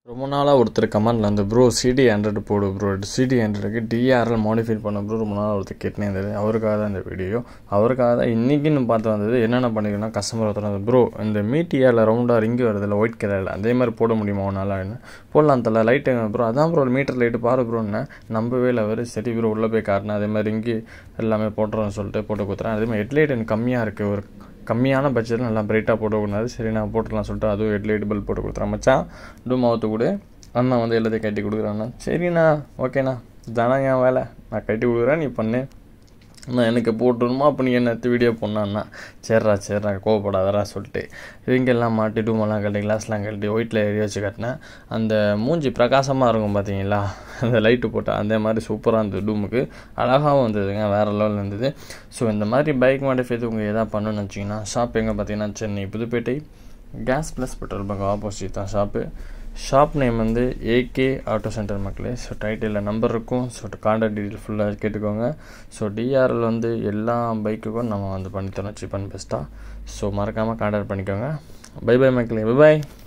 ரொம்ப நாளாக ஒருத்தர் கமெண்டில் அந்த ப்ரோ சிடி ஹண்ட்ரட் போடு ப்ரோ சிடி ஹண்ட்ரடுக்கு டிஆர்எல் மாடிஃபை பண்ண ப்ரோ ரொம்ப நாளாக ஒருத்தர் கேட்டுனே இருந்தது அவருக்காக தான் இந்த வீடியோ அவருக்காக தான் இன்றைக்கின்னு பார்த்து வந்தது என்னென்ன பண்ணிக்கணும்னா கஸ்டமர் ஒருத்தர் ப்ரோ இந்த மீட்டியாரில் ரவுண்டாக ரிங்கு வருதுல்ல ஒயிட் கலரில் அதே மாதிரி போட முடியுமா உன்னால் என்ன போடலாம் தல லைட்டு ப்ரோ அதான் ப்ரோ மீட்டர் லைட்டு பாரு ப்ரோன்னு நம்பவே இல்லை அவர் சரி ப்ரோ உள்ளே போய் காட்டினேன் அதே மாதிரி ரிங்கு எல்லாமே போட்டுறோன்னு சொல்லிட்டு போட்டு கொடுத்துறேன் அதே மாதிரி ஹெட்லைட் எனக்கு கம்மியாக இருக்குது ஒரு கம்மியான பட்ஜெட்டில் நல்லா பிரைட்டாக போடக்கூடாது சரி நான் போட்டுடலாம் சொல்லிட்டு அதுவும் ஹெட்லைட் பல்ப் போட்டு கொடுத்துறேன் மச்சான் டூம் அவுத்து கூட அண்ணா வந்து எல்லாத்தையும் கட்டி கொடுக்குறாண்ணா சரிண்ணா ஓகேண்ணா இதானா என் வேலை நான் கட்டி கொடுக்குறேன் நீ பண்ணு நான் எனக்கு போட்டுருணுமா அப்போ நீ என்ன வீடியோ பண்ணான்னா சரிடா சரிடா கோவப்படாதடா சொல்லிட்டு இவங்கெல்லாம் மாட்டி டூமெல்லாம் கழட்டி கிளாஸ்லாம் கழட்டி ஒயிட்டில் ஏறி வச்சு கட்டினேன் அந்த மூஞ்சி பிரகாசமாக இருக்கும் பார்த்தீங்களா அந்த லைட்டு போட்டால் அந்த மாதிரி சூப்பராக இருந்தது டூமுக்கு அழகாகவும் இருந்ததுங்க வேறு லெவலில் இருந்தது ஸோ இந்த மாதிரி பைக் மாடிஃபை உங்கள் எதாவது பண்ணணும்னு வச்சிங்கன்னா ஷாப் எங்கே பார்த்தீங்கன்னா Chennai Pudupet gas plus petrol bunk opposite தான் ஷாப்பு ஷாப் நேம் வந்து ஏகே ஆட்டோ சென்டர் மக்களே ஸோ டைட்டிலில் நம்பர் இருக்கும் ஸோ கான்டாக்ட் டீட்டெயில் ஃபுல்லாக கேட்டுக்கோங்க ஸோ டிஆர்எல் வந்து எல்லா பைக்குக்கும் நம்ம வந்து பண்ணித்தரோம் சீப் அண்ட் பெஸ்ட்டாக ஸோ மறக்காமல் கான்டாக்ட் பண்ணிக்கோங்க பை பை மக்களே பை பாய்